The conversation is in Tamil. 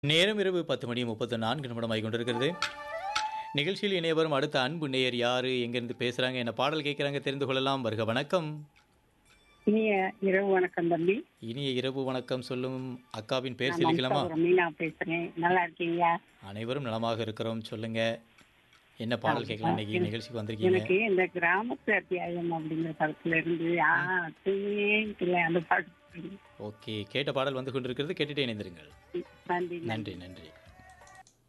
நேரம் இரவு பத்து மணி முப்பத்து நான்கு நிமிடமாகி கொண்டிருக்கிறது நிகழ்ச்சியில் இணைய வரும் அடுத்த அன்பு நேயர் யாரு எங்கிருந்து பேசுறாங்க என்ன பாடல் கேட்குறாங்க தெரிந்து கொள்ளலாம் வருக வணக்கம் இனிய இரவு வணக்கம் தம்பி இனிய இரவு வணக்கம் சொல்லும் அக்காவின் பேர் நான் சொல்லிக்கலாமா மம்தாபுரம் மீனா பேசுறேன் நல்லா இருக்கீங்களா அனைவரும் நலமாக இருக்கிறோம் சொல்லுங்க என்ன பாடல் கேட்கலாம் இன்னைக்கு நிகழ்ச்சிக்கு வந்திருக்கீங்க எனக்கு இந்த கிராமத்து அத்தியாயம் அப்படிங்கிற படத்துல இருந்து ஆ துணியே அந்த பாட்டு ஓகே கேட்ட பாடல் வந்து கொண்டிருக்கிறது கேட்டுட்டே இணைந்திருங்கள் நன்றி நன்றி நன்றி